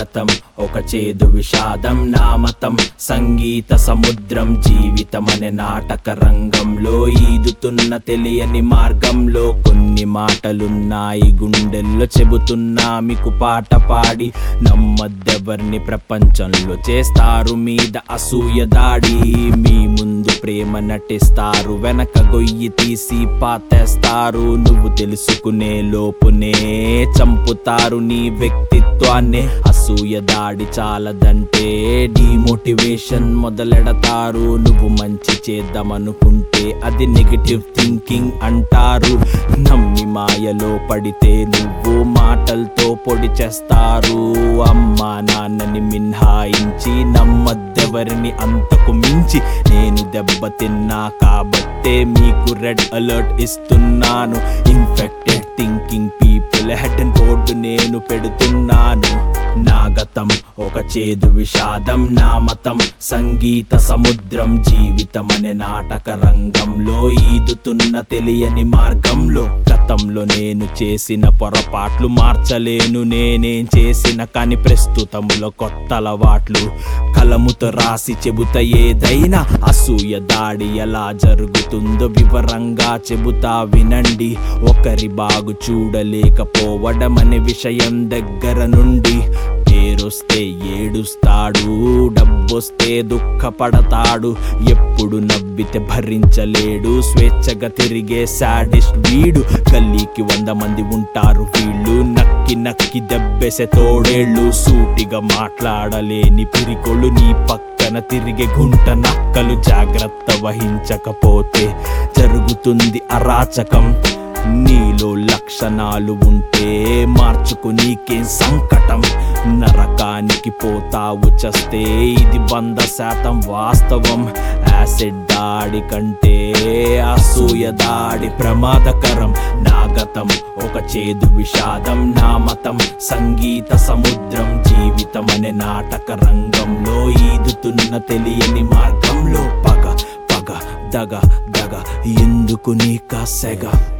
గతం ఒక చేదు విషాదం నామతం సంగీత సముద్రం జీవితం అనే నాటక రంగంలో ఈదుతున్న తెలియని మార్గంలో కొన్ని మాటలున్నాయి గుండెల్లో చెబుతున్నా మీకు పాట పాడి నమ్మద్దెవర్ని ప్రపంచంలో చేస్తారు మీద అసూయ దాడి మీ ముందు ప్రేమ నటిస్తారు వెనక గొయ్యి తీసి పాతేస్తారు నువ్వు తెలుసుకునే లోపునే చంపుతారు నీ వ్యక్తిత్వాన్ని అసూయ దాడి చాలదంటే డిమోటివేషన్ మొదలెడతారు నువ్వు మంచి చేద్దామనుకుంటే అది నెగిటివ్ థింకింగ్ అంటారు నమ్మి మాయలో పడితే నువ్వు మాటలతో పొడి చేస్తారు అమ్మా నాన్నని మిన్హాయించి నమ్మద్దెవరిని అంతకు మించి నేను దెబ్బతిన్నా కాబట్టే మీకు రెడ్ అలర్ట్ ఇస్తున్నాను infected thinking people head and board నేను పెడుతున్నాను నా గతం ఒక చేదు విషాదం నా మతం సంగీత సముద్రం జీవితం అనే నాటక రంగంలో ఈదుతున్న తెలియని మార్గంలో గతంలో నేను చేసిన పొరపాట్లు మార్చలేను నేనేం చేసిన కానీ ప్రస్తుతంలో కొత్త అలవాట్లు కలముతో రాసి చెబుతా ఏదైనా అసూయ దాడి ఎలా జరుగుతుందో వివరంగా చెబుతా వినండి ఒకరి బాగు చూడలేకపోవడం అనే విషయం దగ్గర నుండి పేరొస్తే ఏడుస్తాడు డబ్బొస్తే దుఃఖపడతాడు ఎప్పుడు నవ్వితే భరించలేడు స్వేచ్ఛగా తిరిగే సాడిస్ట్ వీడు గల్లీకి వంద మంది ఉంటారు వీళ్ళు నక్కి నక్కి దెబ్బేసే తోడేళ్ళు సూటిగా మాట్లాడలేని పిరికొళ్ళు నీ పక్కన తిరిగే గుంట నక్కలు జాగ్రత్త వహించకపోతే జరుగుతుంది అరాచకం నీలో లక్షణాలు ఉంటే మార్చుకు నీకేం సంకటం నరకానికి పోతావు చస్తే ఇది వంద శాతం వాస్తవం యాసిడ్ దాడి కంటే అసూయ దాడి ప్రమాదకరం నా గతం ఒక చేదు విషాదం నా మతం సంగీత సముద్రం జీవితం అనే నాటక రంగంలో ఈదుతున్న తెలియని మార్గంలో పగ పగ దగ దగ ఎందుకు నీక సెగ